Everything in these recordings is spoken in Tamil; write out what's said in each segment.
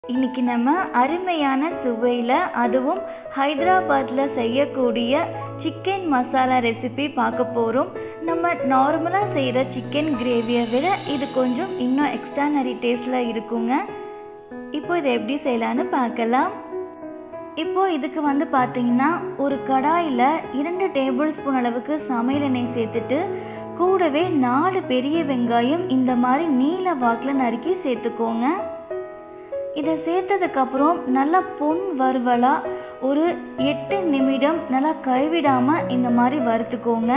இன்னைக்கு நம்ம அருமையான சுவையில் அதுவும் ஹைதராபாத்தில் செய்யக்கூடிய சிக்கன் மசாலா ரெசிபி பார்க்க போகிறோம் நம்ம நார்மலாக செய்கிற சிக்கன் கிரேவியை விட இது கொஞ்சம் இன்னும் எக்ஸ்ட்ரானரி டேஸ்டில் இருக்குங்க இப்போ இதை எப்படி செய்யலான்னு பார்க்கலாம் இப்போ இதுக்கு வந்து பார்த்தீங்கன்னா ஒரு கடாயில் இரண்டு டேபிள் ஸ்பூன் அளவுக்கு சமையல் எண்ணெய் சேர்த்துட்டு கூடவே நாலு பெரிய வெங்காயம் இந்த மாதிரி நீல வாக்கில் நறுக்கி சேர்த்துக்கோங்க இதை சேர்த்ததுக்கப்புறம் நல்லா பொன் வறுவலாக ஒரு எட்டு நிமிடம் நல்லா கைவிடாமல் இந்த மாதிரி வறுத்துக்கோங்க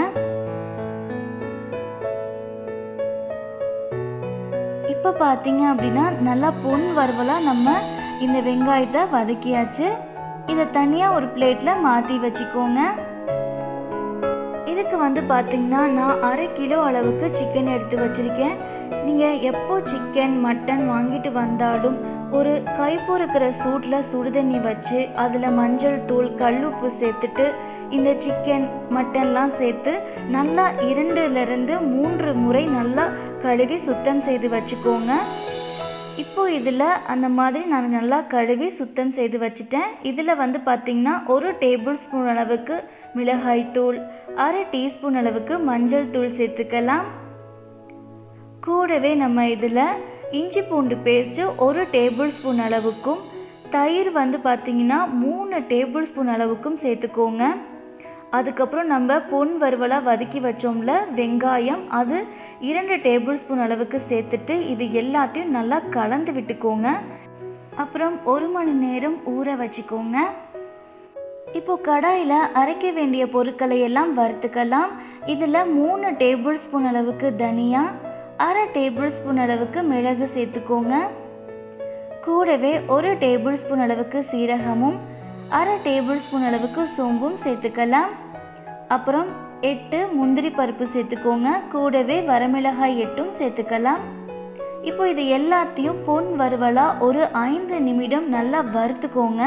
இப்போ பார்த்தீங்க அப்படின்னா நல்லா பொன் வறுவலாக நம்ம இந்த வெங்காயத்தை வதக்கியாச்சு இதை தனியாக ஒரு பிளேட்டில் மாற்றி வச்சுக்கோங்க இதுக்கு வந்து பார்த்தீங்கன்னா நான் அரை கிலோ அளவுக்கு சிக்கன் எடுத்து வச்சுருக்கேன் நீங்கள் எப்போ சிக்கன் மட்டன் வாங்கிட்டு வந்தாலும் ஒரு கை பொறுக்கிற சூட்டில் சுடுதண்ணி வச்சு அதில் மஞ்சள் தூள் கல்லுப்பு சேர்த்துட்டு இந்த சிக்கன் மட்டன்லாம் சேர்த்து நல்லா இரண்டுலேருந்து மூன்று முறை நல்லா கழுவி சுத்தம் செய்து வச்சுக்கோங்க இப்போ இதில் அந்த மாதிரி நான் நல்லா கழுவி சுத்தம் செய்து வச்சுட்டேன் இதில் வந்து பார்த்திங்கன்னா ஒரு டேபிள் ஸ்பூன் அளவுக்கு மிளகாய்த்தூள் அரை டீஸ்பூன் அளவுக்கு மஞ்சள் தூள் சேர்த்துக்கலாம் கூடவே நம்ம இதில் இஞ்சி பூண்டு பேஸ்ட்டு ஒரு டேபிள் ஸ்பூன் அளவுக்கும் தயிர் வந்து பார்த்திங்கன்னா மூணு டேபிள் ஸ்பூன் அளவுக்கும் சேர்த்துக்கோங்க அதுக்கப்புறம் நம்ம பொன் வறுவலாக வதக்கி வச்சோம்ல வெங்காயம் அது இரண்டு டேபிள் ஸ்பூன் அளவுக்கு சேர்த்துட்டு இது எல்லாத்தையும் நல்லா கலந்து விட்டுக்கோங்க அப்புறம் ஒரு மணி நேரம் ஊற வச்சுக்கோங்க இப்போ கடாயில் அரைக்க வேண்டிய பொருட்களை எல்லாம் வறுத்துக்கலாம் இதில் மூணு டேபிள் ஸ்பூன் அளவுக்கு தனியா அரை டேபிள் ஸ்பூன் அளவுக்கு மிளகு சேர்த்துக்கோங்க கூடவே ஒரு டேபிள் ஸ்பூன் அளவுக்கு சீரகமும் அரை டேபிள் ஸ்பூன் அளவுக்கு சோம்பும் சேர்த்துக்கலாம் அப்புறம் எட்டு முந்திரி பருப்பு சேர்த்துக்கோங்க கூடவே வரமிளகாய் எட்டும் சேர்த்துக்கலாம் இப்போ இது எல்லாத்தையும் பொன் வறுவலாக ஒரு ஐந்து நிமிடம் நல்லா வறுத்துக்கோங்க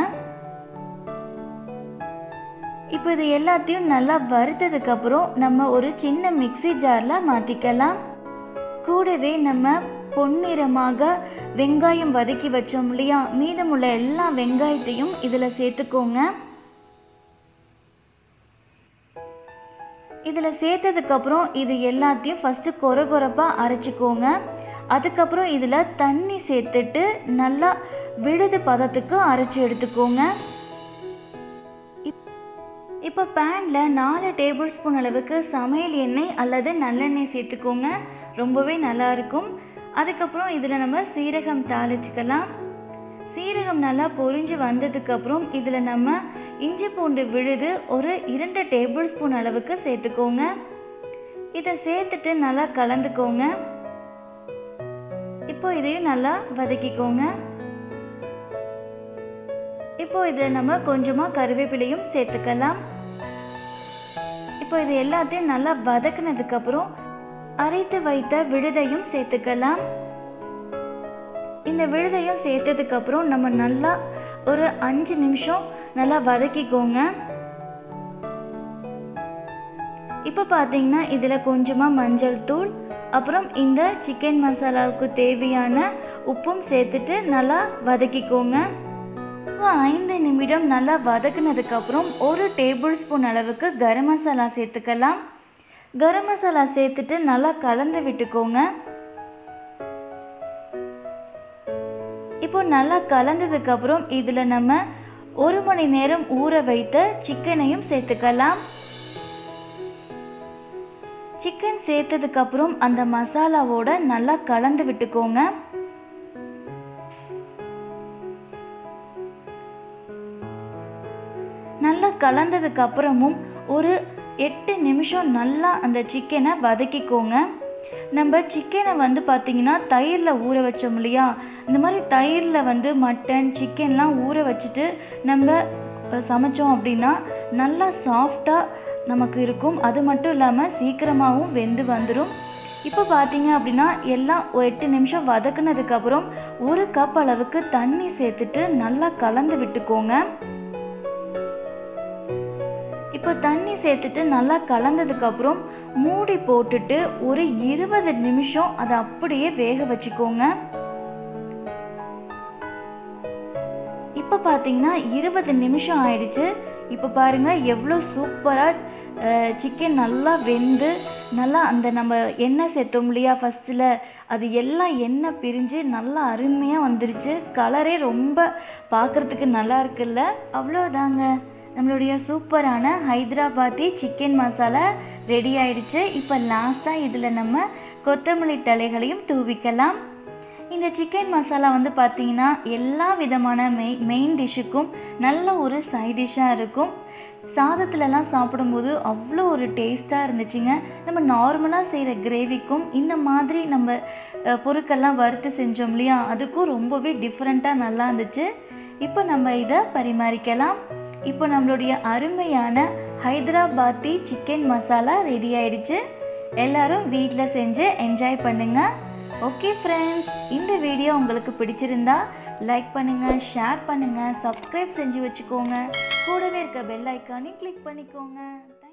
இப்போ இது எல்லாத்தையும் நல்லா வறுத்ததுக்கு அப்புறம் நம்ம ஒரு சின்ன மிக்சி ஜாரில் மாற்றிக்கலாம் கூடவே நம்ம பொன்னிறமாக வெங்காயம் வதக்கி வச்சோம் இல்லையா மீதமுள்ள எல்லா வெங்காயத்தையும் இதில் சேர்த்துக்கோங்க இதில் சேர்த்ததுக்கப்புறம் இது எல்லாத்தையும் ஃபஸ்ட்டு கொர கொரப்பாக அரைச்சிக்கோங்க அதுக்கப்புறம் இதில் தண்ணி சேர்த்துட்டு நல்லா விழுது பதத்துக்கு அரைச்சி எடுத்துக்கோங்க இப்போ பேனில் நாலு டேபிள் ஸ்பூன் அளவுக்கு சமையல் எண்ணெய் அல்லது நல்லெண்ணெய் சேர்த்துக்கோங்க ரொம்பவே நல்லா இருக்கும் அதுக்கப்புறம் இதில் நம்ம சீரகம் தாளிச்சுக்கலாம் சீரகம் நல்லா பொரிஞ்சு வந்ததுக்கப்புறம் இதில் நம்ம இஞ்சி பூண்டு விழுது ஒரு இரண்டு டேபிள் ஸ்பூன் அளவுக்கு சேர்த்துக்கோங்க இதை சேர்த்துட்டு நல்லா கலந்துக்கோங்க இப்போ இதையும் நல்லா வதக்கிக்கோங்க இப்போ இதில் நம்ம கொஞ்சமாக கருவேப்பிலையும் சேர்த்துக்கலாம் இப்போ இது எல்லாத்தையும் நல்லா வதக்குனதுக்கப்புறம் அரைத்து வைத்த விழுதையும் சேர்த்துக்கலாம் இந்த விழுதையும் சேர்த்ததுக்கப்புறம் நம்ம நல்லா ஒரு அஞ்சு நிமிஷம் நல்லா வதக்கிக்கோங்க இப்போ பார்த்தீங்கன்னா இதில் கொஞ்சமாக மஞ்சள் தூள் அப்புறம் இந்த சிக்கன் மசாலாவுக்கு தேவையான உப்பும் சேர்த்துட்டு நல்லா வதக்கிக்கோங்க இப்போ ஐந்து நிமிடம் நல்லா வதக்குனதுக்கப்புறம் ஒரு டேபிள் ஸ்பூன் அளவுக்கு கரம் மசாலா சேர்த்துக்கலாம் கரம் மசாலா சேர்த்துட்டு நல்லா கலந்து விட்டுக்கோங்க இப்போ நல்லா கலந்ததுக்கப்புறம் இதில் நம்ம ஒரு மணி நேரம் ஊற வைத்த சிக்கனையும் சேர்த்துக்கலாம் சிக்கன் சேர்த்ததுக்கப்புறம் அந்த மசாலாவோட நல்லா கலந்து விட்டுக்கோங்க நல்லா கலந்ததுக்கு அப்புறமும் ஒரு எட்டு நிமிஷம் நல்லா அந்த சிக்கனை வதக்கிக்கோங்க நம்ம சிக்கனை வந்து பார்த்திங்கன்னா தயிரில் ஊற வச்சோம் இல்லையா இந்த மாதிரி தயிரில் வந்து மட்டன் சிக்கன்லாம் ஊற வச்சுட்டு நம்ம சமைச்சோம் அப்படின்னா நல்லா சாஃப்டாக நமக்கு இருக்கும் அது மட்டும் இல்லாமல் சீக்கிரமாகவும் வெந்து வந்துடும் இப்போ பார்த்தீங்க அப்படின்னா எல்லாம் எட்டு நிமிஷம் வதக்குனதுக்கப்புறம் ஒரு கப் அளவுக்கு தண்ணி சேர்த்துட்டு நல்லா கலந்து விட்டுக்கோங்க இப்போ தண்ணி சேர்த்துட்டு நல்லா கலந்ததுக்கப்புறம் மூடி போட்டுட்டு ஒரு இருபது நிமிஷம் அதை அப்படியே வேக வச்சுக்கோங்க இப்போ பார்த்தீங்கன்னா இருபது நிமிஷம் ஆயிடுச்சு இப்போ பாருங்கள் எவ்வளோ சூப்பராக சிக்கன் நல்லா வெந்து நல்லா அந்த நம்ம எண்ணெய் சேர்த்தோம் இல்லையா ஃபஸ்ட்டில் அது எல்லாம் எண்ணெய் பிரிஞ்சு நல்லா அருமையாக வந்துருச்சு கலரே ரொம்ப பார்க்குறதுக்கு நல்லா இருக்குல்ல அவ்வளோதாங்க நம்மளுடைய சூப்பரான ஹைதராபாத்தி சிக்கன் மசாலா ரெடி ஆயிடுச்சு இப்போ லாஸ்ட்டாக இதில் நம்ம கொத்தமல்லி தழைகளையும் தூவிக்கலாம் இந்த சிக்கன் மசாலா வந்து பார்த்தீங்கன்னா எல்லா விதமான மெய் மெயின் டிஷ்ஷுக்கும் நல்ல ஒரு சைட் டிஷ்ஷாக இருக்கும் சாதத்துலலாம் சாப்பிடும்போது அவ்வளோ ஒரு டேஸ்ட்டாக இருந்துச்சுங்க நம்ம நார்மலாக செய்கிற கிரேவிக்கும் இந்த மாதிரி நம்ம அஹ், பொருட்கள்லாம் வறுத்து செஞ்சோம் இல்லையா அதுக்கும் ரொம்பவே டிஃப்ரெண்ட்டாக நல்லா இருந்துச்சு இப்போ நம்ம இதை பரிமாறிக்கலாம் இப்போ நம்மளுடைய அருமையான ஹைதராபாத்தி சிக்கன் மசாலா ரெடி ஆயிடுச்சு எல்லாரும் வீட்டில் செஞ்சு என்ஜாய் பண்ணுங்க ஓகே ஃப்ரெண்ட்ஸ் இந்த வீடியோ உங்களுக்கு பிடிச்சிருந்தா லைக் பண்ணுங்க ஷேர் பண்ணுங்க சப்ஸ்கிரைப் செஞ்சு வச்சுக்கோங்க கூடவே இருக்க பெல் ஐக்கானையும் கிளிக் பண்ணிக்கோங்க